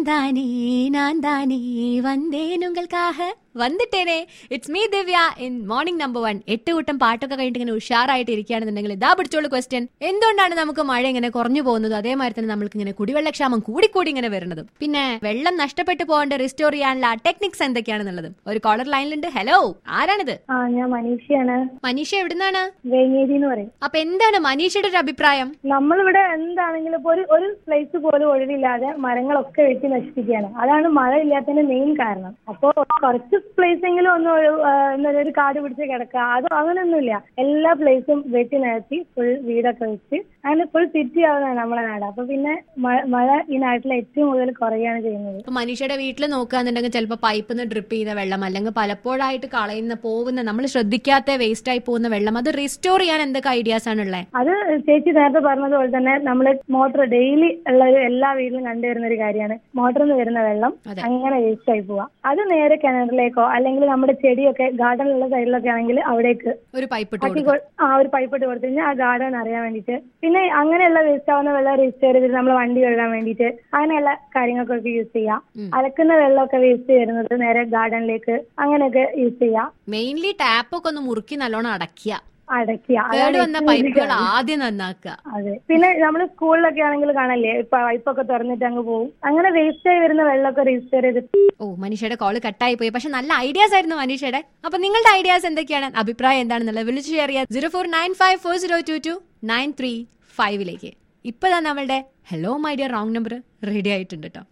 நான் தானே நான் தானே വന്നേൻ ഉങ്ങൾക്കാഹ വന്നിട്ടേനെ it's me Divya in morning number one എട്ട് കൂട്ടം പാട്ടൊക്കെ കഴിഞ്ഞിട്ട് ഇങ്ങനെ ഉഷാറായിട്ട് ഇരിക്കുകയാണെന്നുണ്ടെങ്കിൽ ഇതാ പിടിച്ചോളൂ ക്വസ്റ്റ്യൻ എന്തുകൊണ്ടാണ് നമുക്ക് മഴ ഇങ്ങനെ കുറഞ്ഞു പോകുന്നത് അതേമാതിരി തന്നെ നമുക്ക് ഇങ്ങനെ കുടിവെള്ളക്ഷാമം കൂടിക്കൂടി ഇങ്ങനെ വരുന്നതും പിന്നെ വെള്ളം നഷ്ടപ്പെട്ടു പോകേണ്ട റിസ്റ്റോർ ചെയ്യാനുള്ള ടെക്നിക്സ് എന്തൊക്കെയാണെന്നുള്ളതും ഒരു കോളർ ലൈനിലുണ്ട് ഹലോ ആരാണിത് ആ ഞാൻ മനീഷയാണ് മനീഷ എവിടുന്നാണ് വേങ്ങേരി എന്ന് പറയും അപ്പൊ എന്താണ് മനീഷയുടെ ഒരു അഭിപ്രായം നമ്മളിവിടെ എന്താണെങ്കിലും ഇപ്പൊ ഒരു ഒരു പ്ലേസ് പോലും ഒഴിവില്ലാതെ മരങ്ങളൊക്കെ വെട്ടി നശിപ്പിക്കുകയാണ് അതാണ് മഴ ഇല്ലാത്തതിന്റെ മെയിൻ കാരണം അപ്പോ കുറച്ച് പ്ലേസ് എങ്കിലും ഒന്ന് ഒഴി- ആ, എന്താ പറയാ, ഒരു കാട് പിടിച്ച് കിടക്കുക അത് അങ്ങനെയൊന്നുമില്ല എല്ലാ പ്ലേസും വെട്ടി നിരത്തി ഫുൾ വീടൊക്കെ വെച്ച് അങ്ങനെ ഫുൾ സിറ്റി ആവുന്നതാണ് നമ്മളെ നാട് അപ്പൊ പിന്നെ മഴ- മഴ ഈ നാട്ടിൽ ഏറ്റവും കൂടുതൽ കുറയുകയാണ് ചെയ്യുന്നത് ഇപ്പൊ മനുഷ്യയുടെ വീട്ടിൽ നോക്കുകയാണെന്നുണ്ടെങ്കിൽ ചിലപ്പോൾ പൈപ്പിൽ നിന്ന് ഡ്രിപ്പ് ചെയ്ത വെള്ളം അല്ലെങ്കിൽ പലപ്പോഴായിട്ട് കളയുന്ന പോകുന്ന നമ്മൾ ശ്രദ്ധിക്കാത്ത വേസ്റ്റ് ആയി പോകുന്ന വെള്ളം അത് റിസ്റ്റോർ ചെയ്യാൻ എന്തൊക്കെ ഐഡിയാസ് ആണുള്ളത് അത് ചേച്ചി നേരത്തെ പറഞ്ഞതുപോലെ തന്നെ നമ്മൾ മോട്ടർ ഡെയിലി ഉള്ള ഒരു എല്ലാ വീട്ടിലും കണ്ടുവരുന്ന ഒരു കാര്യമാണ് മോട്ടറിൽ നിന്ന് വരുന്ന വെള്ളം അതെ. അങ്ങനെ വേസ്റ്റ് ആയി പോവാ അത് നേരെ കിണറിലേക്കോ അല്ലെങ്കിൽ നമ്മുടെ ചെടിയൊക്കെ ഗാർഡനിലുള്ള സൈഡിലൊക്കെ ആണെങ്കിൽ അവിടേക്ക് ഒരു പൈപ്പ് ഇട്ട് ആക്കി കൊടുക്കും കൊ- ആ ഒരു പൈപ്പ് ഇട്ട് കൊടുത്തു കഴിഞ്ഞാൽ ആ ഗാർഡൻ അറിയാൻ വേണ്ടിയിട്ട് പിന്നെ അങ്ങനെയുള്ള വേസ്റ്റ് ആവുന്ന വെള്ളം രജിസ്റ്റർ ചെയ്തിട്ട് നമ്മൾ വണ്ടി കഴുകാൻ വേണ്ടിയിട്ട് അങ്ങനെയുള്ള കാര്യങ്ങൾക്കൊക്കെ യൂസ് ചെയ്യാം ഉം. അലക്കുന്ന വെള്ളമൊക്കെ വേസ്റ്റ് വരുന്നത് നേരെ ഗാർഡനിലേക്ക് അങ്ങനെയൊക്കെ യൂസ് ചെയ്യാം മെയിൻലി ടാപ്പ് ഒക്കെ ഒന്ന് മുറുക്കി നല്ലോണം അടയ്ക്കുക അടയ്ക്കുക കേട് അതാണ് വന്ന ഏറ്റവും വലിയ പൈപ്പുകൾ കാര്യം. ആദ്യം നന്നാക്കുക അതെ പിന്നെ നമ്മൾ സ്കൂളിലൊക്കെ ആണെങ്കിൽ കാണല്ലേ ഇപ്പൊ പൈപ്പൊക്കെ തുറന്നിട്ട് അങ്ങ് പോകും അങ്ങനെ വേസ്റ്റ് ആയി വരുന്ന വെള്ളമൊക്കെ രജിസ്റ്റർ ചെയ്തിട്ട് ഓ മനുഷ്യയുടെ കോള് കട്ടായി പോയി പക്ഷെ നല്ല ഐഡിയാസ് ആയിരുന്നു മനുഷ്യയുടെ അപ്പൊ നിങ്ങളുടെ ഐഡിയാസ് എന്തൊക്കെയാണ് അഭിപ്രായം എന്താണെന്നുള്ളത് വിളിച്ചു ഷെയർ ചെയ്യാം zero four nine five four zero two two nine three ഫൈവിലേക്ക് ഇപ്പൊ നമ്മളുടെ hello my dear wrong number ready ആയിട്ടുണ്ട് കേട്ടോ